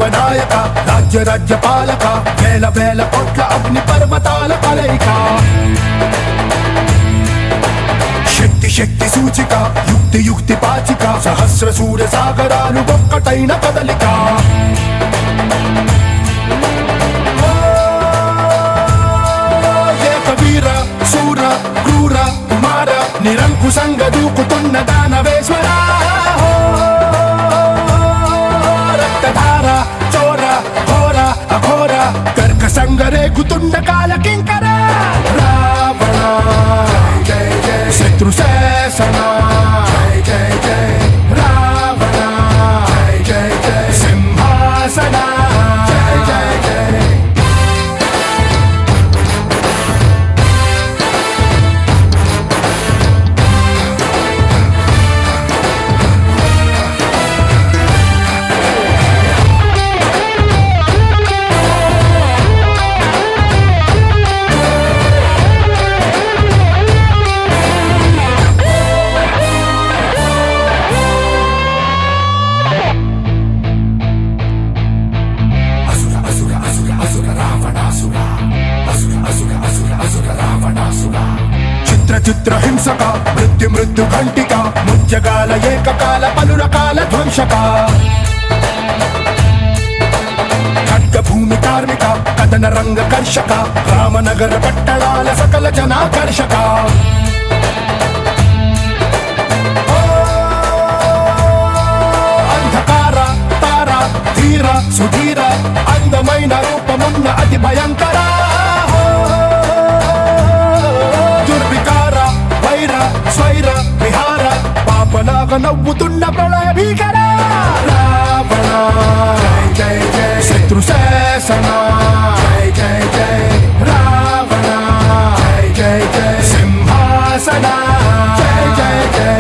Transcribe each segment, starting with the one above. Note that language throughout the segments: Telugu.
నాయక రాజ్య రాజ్య పాలక వేల వేల కోట్ల అగ్ని పర్వతాల కలయిక శక్తి శక్తి సూచిక యుక్తి యుక్తి పాచిక సహస్ర సూర్య సాగరాలు ఒక్కటైన కదలిక ఏక వీర శూర క్రూర కుమార నిరంకుశంగ దూకుతున్న దానవేశ్వర రక్తధార చోర ఘోర అఘోర కర్కసంగ రేగుతున్న కాలకింకర రావణ జై జై శత్రు శాసన జై జై జై రావణ జై జై జై సింహాసన జై జై జై అసుర అసుర అసుర అసుర రావణాసుర అసుర అసుర అసుర అసుర రావణాసుర చిత్ర చిత్ర హింసక మృత్యు మృత్యు ఘంటిక ముత్యకాల ఏకకాల పలు రకాల ధ్వంసక ఖడ్గ భూమి కార్మిక కథన రంగ కర్షక రామనగర పట్టణాల సకల జనాకర్షక అంధకార తార ధీర సుధీర అందమైన రూపమున్న అతి భయంకర దుర్వికార వైర స్వైర విహార పాపలాగా నవ్వుతున్న ప్రళయ భీకర రావణ జై జై జై శత్రు శాసన జై జై జై రావణ జై జై జై సింహాసన జై జై జై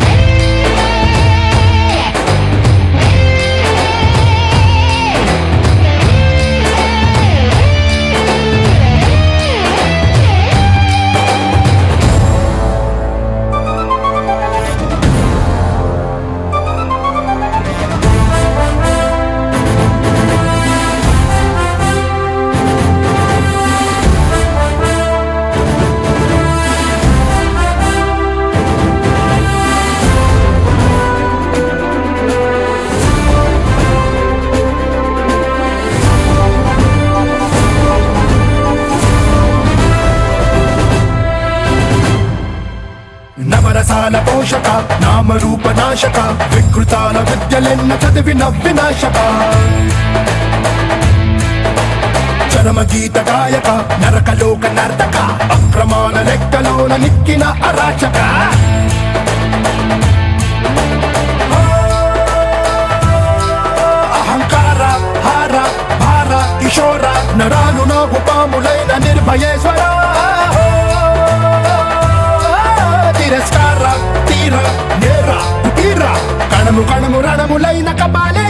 నవరసాల పోషక నామరూప నాశక వికృతాల విద్యలెన్న చదివి నవ్వినాశక చరమ గీత గాయక నరకలోక నర్తక అక్రమాల లెక్కలోన నిక్కిన అరాచక అహంకార హార భార కిషోర నరాలు నాగు పాములైన నిర్భయేశ్వర తిరస్కార తీర నేర కుటీర కణము కణము రణములైన కపాలే